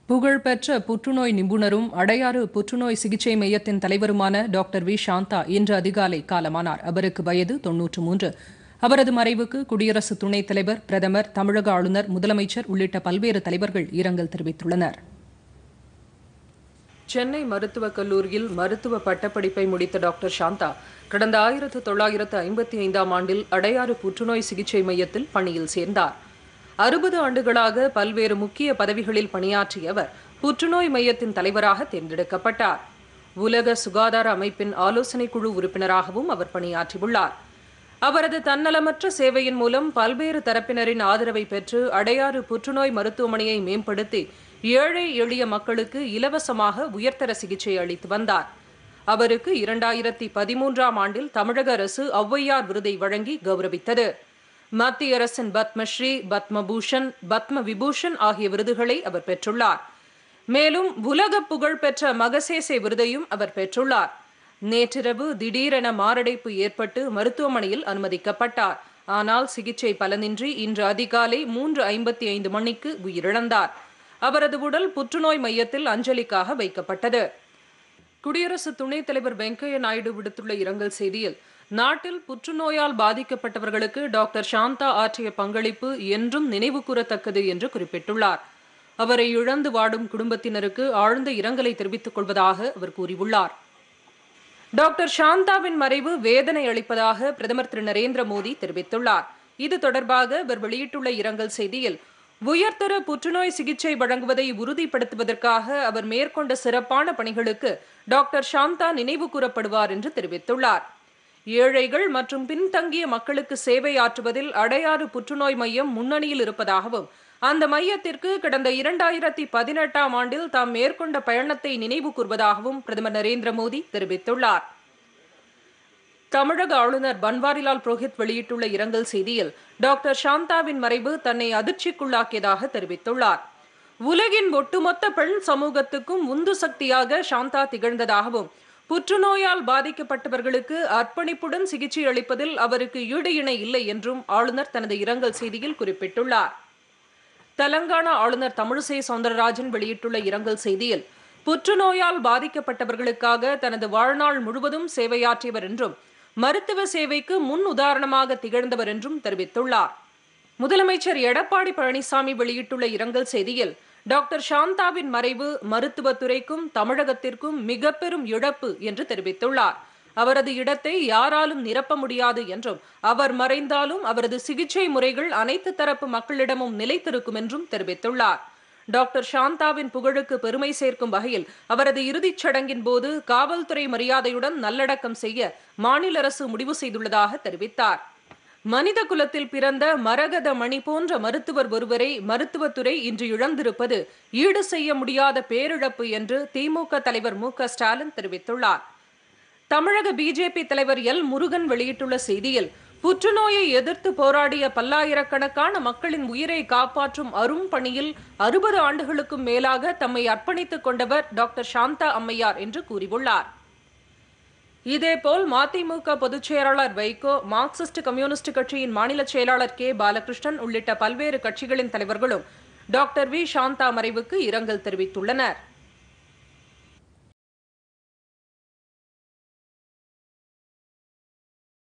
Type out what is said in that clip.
புகழ்பெற்ற புற்றுநோய் நிபுணரும் அடையாறு புற்றுநோய் சிகிச்சை மையத்தின் தலைவருமான டாக்டர் வி சாந்தா இன்று அதிகாலை காலமானார் அவருக்கு வயது தொன்னூற்று மூன்று அவரது மறைவுக்கு குடியரசு துணைத் தலைவர் பிரதமர் தமிழக ஆளுநர் முதலமைச்சர் உள்ளிட்ட பல்வேறு தலைவர்கள் இரங்கல் தெரிவித்துள்ளனர் சென்னை மருத்துவக் கல்லூரியில் மருத்துவ பட்டப்படிப்பை முடித்த டாக்டர் சாந்தா கடந்த ஆயிரத்து தொள்ளாயிரத்து ஐம்பத்தி ஐந்தாம் ஆண்டில் அடையாறு புற்றுநோய் சிகிச்சை மையத்தில் பணியில் சேர்ந்தார் அறுபது ஆண்டுகளாக பல்வேறு முக்கிய பதவிகளில் பணியாற்றிய அவர் புற்றுநோய் மையத்தின் தலைவராக தேர்ந்தெடுக்கப்பட்டார் உலக சுகாதார அமைப்பின் ஆலோசனை குழு உறுப்பினராகவும் அவர் பணியாற்றியுள்ளார் அவரது தன்னலமற்ற சேவையின் மூலம் பல்வேறு தரப்பினரின் ஆதரவை பெற்று அடையாறு புற்றுநோய் மருத்துவமனையை மேம்படுத்தி ஏழை எளிய மக்களுக்கு இலவசமாக உயர்தர சிகிச்சை அளித்து வந்தார் அவருக்கு இரண்டாயிரத்தி பதிமூன்றாம் ஆண்டில் தமிழக அரசு ஔவையார் விருதை வழங்கி கௌரவித்தது மத்திய அரசின் பத்மஸ்ரீ பத்மபூஷன் பத்ம விபூஷன் ஆகிய விருதுகளை அவர் பெற்றுள்ளார் மேலும் உலக புகழ்பெற்ற மகசேசே விருதையும் அவர் பெற்றுள்ளார் நேற்றிரவு திடீரென மாரடைப்பு ஏற்பட்டு மருத்துவமனையில் அனுமதிக்கப்பட்டார் ஆனால் சிகிச்சை பலனின்றி இன்று அதிகாலை மூன்று ஐம்பத்தி ஐந்து மணிக்கு உயிரிழந்தார் அவரது உடல் புற்றுநோய் மையத்தில் அஞ்சலிக்காக வைக்கப்பட்டது குடியரசு துணைத் தலைவர் வெங்கையா நாயுடு விடுத்துள்ள இரங்கல் செய்தியில் நாட்டில் புற்றுநோயால் பாதிக்கப்பட்டவர்களுக்கு டாக்டர் சாந்தா ஆற்றிய பங்களிப்பு என்றும் நினைவு கூறத்தக்கது என்று குறிப்பிட்டுள்ளார் அவரை இழந்து வாடும் குடும்பத்தினருக்கு ஆழ்ந்த இரங்கலை தெரிவித்துக் கொள்வதாக அவர் கூறியுள்ளார் டாக்டர் சாந்தாவின் மறைவு வேதனை அளிப்பதாக பிரதமர் திரு நரேந்திர மோடி தெரிவித்துள்ளார் இது தொடர்பாக அவர் வெளியிட்டுள்ள இரங்கல் செய்தியில் உயர்தர புற்றுநோய் சிகிச்சை வழங்குவதை உறுதிப்படுத்துவதற்காக அவர் மேற்கொண்ட சிறப்பான பணிகளுக்கு டாக்டர் சாந்தா நினைவு கூறப்படுவார் என்று தெரிவித்துள்ளார் ஏழைகள் மற்றும் பின்தங்கிய மக்களுக்கு சேவை ஆற்றுவதில் அடையாறு புற்றுநோய் மையம் முன்னணியில் இருப்பதாகவும் அந்த மையத்திற்கு கடந்த இரண்டாயிரத்தி பதினெட்டாம் ஆண்டில் தாம் மேற்கொண்ட பயணத்தை நினைவு கூர்வதாகவும் பிரதமர் நரேந்திர மோடி தெரிவித்துள்ளார் தமிழக ஆளுநர் பன்வாரிலால் புரோஹித் வெளியிட்டுள்ள இரங்கல் செய்தியில் டாக்டர் சாந்தாவின் மறைவு தன்னை அதிர்ச்சிக்குள்ளாக்கியதாக தெரிவித்துள்ளார் உலகின் ஒட்டுமொத்த பெண் சமூகத்துக்கும் உந்து சக்தியாக சாந்தா திகழ்ந்ததாகவும் புற்றுநோயால் பாதிக்கப்பட்டவர்களுக்கு அர்ப்பணிப்புடன் சிகிச்சை அளிப்பதில் அவருக்கு ஈடு இணை இல்லை என்றும் ஆளுநர் தனது இரங்கல் செய்தியில் குறிப்பிட்டுள்ளார் தெலங்கானா ஆளுநர் தமிழிசை சவுந்தரராஜன் வெளியிட்டுள்ள இரங்கல் செய்தியில் புற்றுநோயால் பாதிக்கப்பட்டவர்களுக்காக தனது வாழ்நாள் முழுவதும் சேவையாற்றியவர் என்றும் மருத்துவ சேவைக்கு முன் உதாரணமாக திகழ்ந்தவர் என்றும் தெரிவித்துள்ளார் முதலமைச்சர் எடப்பாடி பழனிசாமி வெளியிட்டுள்ள இரங்கல் செய்தியில் டாக்டர் சாந்தாவின் மறைவு மருத்துவத்துறைக்கும் தமிழகத்திற்கும் மிக பெரும் இழப்பு என்று தெரிவித்துள்ளார் அவரது இடத்தை யாராலும் நிரப்ப முடியாது என்றும் அவர் மறைந்தாலும் அவரது சிகிச்சை முறைகள் அனைத்து தரப்பு மக்களிடமும் நிலைத்திருக்கும் என்றும் தெரிவித்துள்ளார் டாக்டர் சாந்தாவின் புகழுக்கு பெருமை சேர்க்கும் வகையில் அவரது இறுதிச் சடங்கின் போது காவல்துறை மரியாதையுடன் நல்லடக்கம் செய்ய மாநில அரசு முடிவு செய்துள்ளதாக தெரிவித்தார் மனித குலத்தில் பிறந்த மரகத மணி போன்ற மருத்துவர் ஒருவரை மருத்துவத்துறை இன்று இழந்திருப்பது ஈடு செய்ய முடியாத பேரிழப்பு என்று திமுக தலைவர் மு ஸ்டாலின் தெரிவித்துள்ளார் தமிழக பிஜேபி தலைவர் எல் முருகன் வெளியிட்டுள்ள செய்தியில் புற்றுநோயை எதிர்த்து போராடிய பல்லாயிரக்கணக்கான மக்களின் உயிரை காப்பாற்றும் அரும் பணியில் அறுபது ஆண்டுகளுக்கும் மேலாக தம்மை அர்ப்பணித்துக் கொண்டவர் டாக்டர் சாந்தா அம்மையார் என்று கூறியுள்ளார் இதேபோல் மதிமுக பொதுச் செயலாளர் வைகோ மார்க்சிஸ்ட் கம்யூனிஸ்ட் கட்சியின் மாநில செயலாளர் கே பாலகிருஷ்ணன் உள்ளிட்ட பல்வேறு கட்சிகளின் தலைவர்களும் டாக்டர் வி சாந்தா மறைவுக்கு இரங்கல் தெரிவித்துள்ளனர்